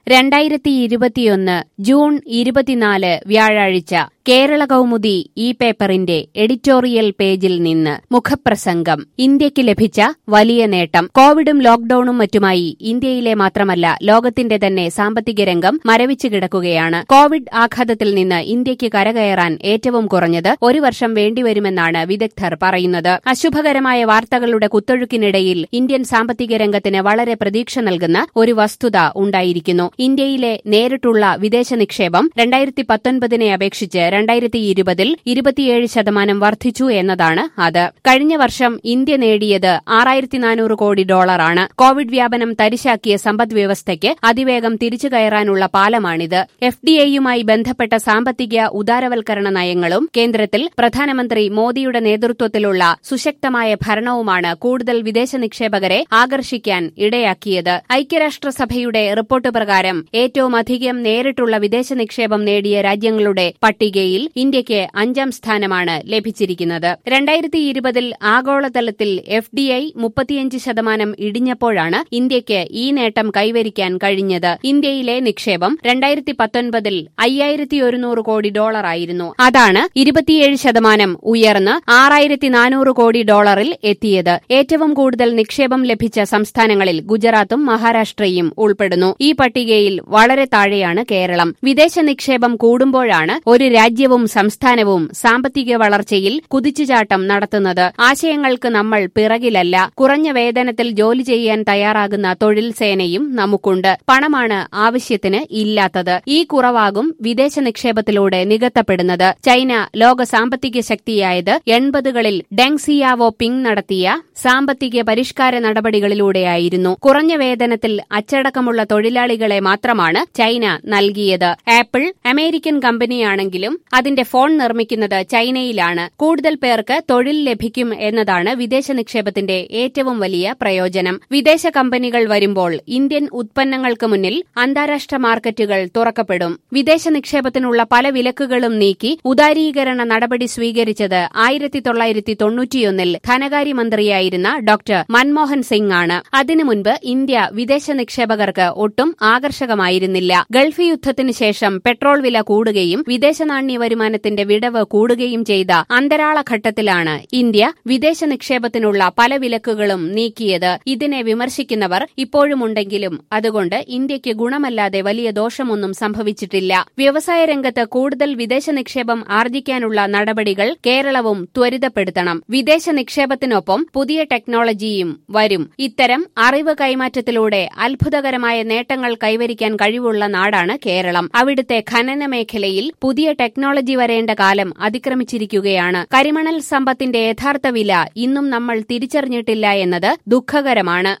രണ്ടായിരത്തി ഇരുപത്തിയൊന്ന് ജൂൺ ഇരുപത്തിനാല് വ്യാഴാഴ്ച കേരള കൗമുദി ഈ പേപ്പറിന്റെ എഡിറ്റോറിയൽ പേജിൽ നിന്ന് മുഖപ്രസംഗം ഇന്ത്യയ്ക്ക് ലഭിച്ച വലിയ നേട്ടം കോവിഡും ലോക്ഡൌണും മറ്റുമായി ഇന്ത്യയിലെ മാത്രമല്ല ലോകത്തിന്റെ തന്നെ സാമ്പത്തിക രംഗം മരവിച്ചു കിടക്കുകയാണ് കോവിഡ് ആഘാതത്തിൽ നിന്ന് ഇന്ത്യയ്ക്ക് കരകയറാൻ ഏറ്റവും കുറഞ്ഞത് ഒരു വർഷം വേണ്ടിവരുമെന്നാണ് വിദഗ്ധർ പറയുന്നത് അശുഭകരമായ വാർത്തകളുടെ കുത്തൊഴുക്കിനിടയിൽ ഇന്ത്യൻ സാമ്പത്തിക രംഗത്തിന് വളരെ പ്രതീക്ഷ നൽകുന്ന ഒരു വസ്തുത ഉണ്ടായിരിക്കുന്നു ഇന്ത്യയിലെ നേരിട്ടുള്ള വിദേശ നിക്ഷേപം രണ്ടായിരത്തി പത്തൊൻപതിനെ അപേക്ഷിച്ച് രണ്ടായിരത്തി ഇരുപതിൽ ഇരുപത്തിയേഴ് ശതമാനം വർദ്ധിച്ചു എന്നതാണ് അത് കഴിഞ്ഞ വർഷം ഇന്ത്യ നേടിയത് ആറായിരത്തി നാനൂറ് കോടി ഡോളറാണ് കോവിഡ് വ്യാപനം തരിശാക്കിയ സമ്പദ് വ്യവസ്ഥയ്ക്ക് അതിവേഗം തിരിച്ചു കയറാനുള്ള പാലമാണിത് എഫ് ഡി ഐയുമായി ബന്ധപ്പെട്ട സാമ്പത്തിക ഉദാരവൽക്കരണ നയങ്ങളും കേന്ദ്രത്തിൽ പ്രധാനമന്ത്രി മോദിയുടെ നേതൃത്വത്തിലുള്ള സുശക്തമായ ഭരണവുമാണ് കൂടുതൽ വിദേശ നിക്ഷേപകരെ ആകർഷിക്കാൻ ഇടയാക്കിയത് ഐക്യരാഷ്ട്രസഭയുടെ റിപ്പോർട്ട് പ്രകാരം ഏറ്റവും അധികം നേരിട്ടുള്ള വിദേശ നിക്ഷേപം നേടിയ രാജ്യങ്ങളുടെ പട്ടികയിൽ ഇന്ത്യയ്ക്ക് അഞ്ചാം സ്ഥാനമാണ് ലഭിച്ചിരിക്കുന്നത് രണ്ടായിരത്തി ഇരുപതിൽ ആഗോളതലത്തിൽ എഫ് ഡി ഐ മുപ്പത്തിയഞ്ച് ശതമാനം ഇടിഞ്ഞപ്പോഴാണ് ഇന്ത്യയ്ക്ക് ഈ നേട്ടം കൈവരിക്കാൻ കഴിഞ്ഞത് ഇന്ത്യയിലെ നിക്ഷേപം രണ്ടായിരത്തി പത്തൊൻപതിൽ അയ്യായിരത്തി ഒരുന്നൂറ് കോടി ഡോളറായിരുന്നു അതാണ് ഇരുപത്തിയേഴ് ശതമാനം ഉയർന്ന് ആറായിരത്തി നാനൂറ് കോടി ഡോളറിൽ എത്തിയത് ഏറ്റവും കൂടുതൽ നിക്ഷേപം ലഭിച്ച സംസ്ഥാനങ്ങളിൽ ഗുജറാത്തും മഹാരാഷ്ട്രയും ഉൾപ്പെടുന്നു ഈ പട്ടികയിൽ വളരെ താഴെയാണ് കേരളം വിദേശ നിക്ഷേപം കൂടുമ്പോഴാണ് ഒരു രാജ്യവും സംസ്ഥാനവും സാമ്പത്തിക വളർച്ചയിൽ കുതിച്ചുചാട്ടം നടത്തുന്നത് ആശയങ്ങൾക്ക് നമ്മൾ പിറകിലല്ല കുറഞ്ഞ വേതനത്തിൽ ജോലി ചെയ്യാൻ തയ്യാറാകുന്ന തൊഴിൽ സേനയും നമുക്കുണ്ട് പണമാണ് ആവശ്യത്തിന് ഇല്ലാത്തത് ഈ കുറവാകും വിദേശ നിക്ഷേപത്തിലൂടെ നികത്തപ്പെടുന്നത് ചൈന ലോക സാമ്പത്തിക ശക്തിയായത് എൺപതുകളിൽ ഡെങ് സിയാവോ പിങ് നടത്തിയ സാമ്പത്തിക പരിഷ്കാര നടപടികളിലൂടെയായിരുന്നു കുറഞ്ഞ വേതനത്തിൽ അച്ചടക്കമുള്ള തൊഴിലാളികളെ മാത്രമാണ് ചൈന നൽകിയത് ആപ്പിൾ അമേരിക്കൻ കമ്പനിയാണെങ്കിലും അതിന്റെ ഫോൺ നിർമ്മിക്കുന്നത് ചൈനയിലാണ് കൂടുതൽ പേർക്ക് തൊഴിൽ ലഭിക്കും എന്നതാണ് വിദേശ നിക്ഷേപത്തിന്റെ ഏറ്റവും വലിയ പ്രയോജനം വിദേശ കമ്പനികൾ വരുമ്പോൾ ഇന്ത്യൻ ഉത്പന്നങ്ങൾക്ക് മുന്നിൽ അന്താരാഷ്ട്ര മാർക്കറ്റുകൾ തുറക്കപ്പെടും വിദേശ നിക്ഷേപത്തിനുള്ള പല വിലക്കുകളും നീക്കി ഉദാരീകരണ നടപടി സ്വീകരിച്ചത് ആയിരത്തി തൊള്ളായിരത്തി തൊണ്ണൂറ്റിയൊന്നിൽ ധനകാര്യമന്ത്രിയായിരുന്ന ഡോക്ടർ മൻമോഹൻ സിംഗ് ആണ് അതിനു മുൻപ് ഇന്ത്യ വിദേശ നിക്ഷേപകർക്ക് ഒട്ടും ആകർഷകമായിരുന്നില്ല ഗൾഫ് യുദ്ധത്തിനു ശേഷം പെട്രോൾ വില കൂടുകയും വിദേശ നാണ്യ വരുമാനത്തിന്റെ വിടവ് കൂടുകയും ചെയ്ത അന്തരാള ഘട്ടത്തിലാണ് ഇന്ത്യ വിദേശ നിക്ഷേപത്തിനുള്ള പല വിലക്കുകളും നീക്കിയത് ഇതിനെ വിമർശിക്കുന്നവർ ഇപ്പോഴുമുണ്ടെങ്കിലും അതുകൊണ്ട് ഇന്ത്യയ്ക്ക് ഗുണമല്ലാതെ വലിയ ദോഷമൊന്നും സംഭവിച്ചിട്ടില്ല വ്യവസായ രംഗത്ത് കൂടുതൽ വിദേശ നിക്ഷേപം ആർജിക്കാനുള്ള നടപടികൾ കേരളവും ത്വരിതപ്പെടുത്തണം വിദേശ നിക്ഷേപത്തിനൊപ്പം പുതിയ ടെക്നോളജിയും വരും ഇത്തരം അറിവ് കൈമാറ്റത്തിലൂടെ അത്ഭുതകരമായ നേട്ടങ്ങൾ കൈവരിക്കാൻ കഴിവുള്ള നാടാണ് കേരളം അവിടുത്തെ ഖനന മേഖലയിൽ പുതിയ ടെക്നോളജി വരേണ്ട കാലം അതിക്രമിച്ചിരിക്കുകയാണ് കരിമണൽ സമ്പത്തിന്റെ യഥാർത്ഥ വില ഇന്നും നമ്മൾ തിരിച്ചറിഞ്ഞിട്ടില്ല എന്നത് ദുഃഖകരമാണ്